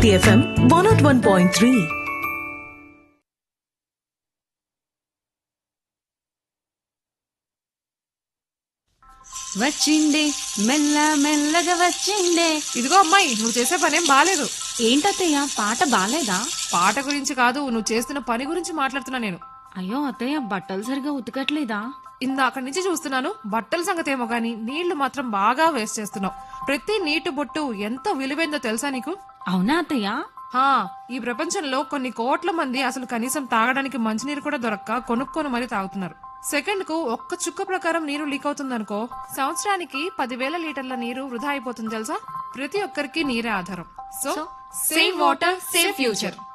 City FM 101.3. వచ్చిండే మెల్ల మెల్లగా వచ్చిండే ఇదిగో అమ్మాయి నువ్వు చేసే పనేం బాలేదు ఏంటత్తయ్య పాట బాలేదా పాట గురించి కాదు నువ్వు చేస్తున్న పని గురించి మాట్లాడుతున్నా నేను అయ్యో అత్తయ్య బట్టలు సరిగా ఉతకట్లేదా ఇందాక నుంచి చూస్తున్నాను బట్టల సంగతి ఏమో గానీ నీళ్లు మాత్రం బాగా వేస్ట్ చేస్తున్నావు ప్రతి నీటి బొట్టు ఎంత విలువైందో తెలుసా నీకు అవునా అత్తయ్య హా ఈ ప్రపంచంలో కొన్ని కోట్ల మంది అసలు కనీసం తాగడానికి మంచినీరు కూడా దొరక్క కొనుక్కొని మరీ తాగుతున్నారు సెకండ్ కు ఒక్క చుక్క ప్రకారం నీరు లీక్ అవుతుందనుకో సంవత్సరానికి పదివేల లీటర్ల నీరు వృధా అయిపోతుంది తెలుసా ప్రతి ఒక్కరికి నీరే ఆధారం so save water save future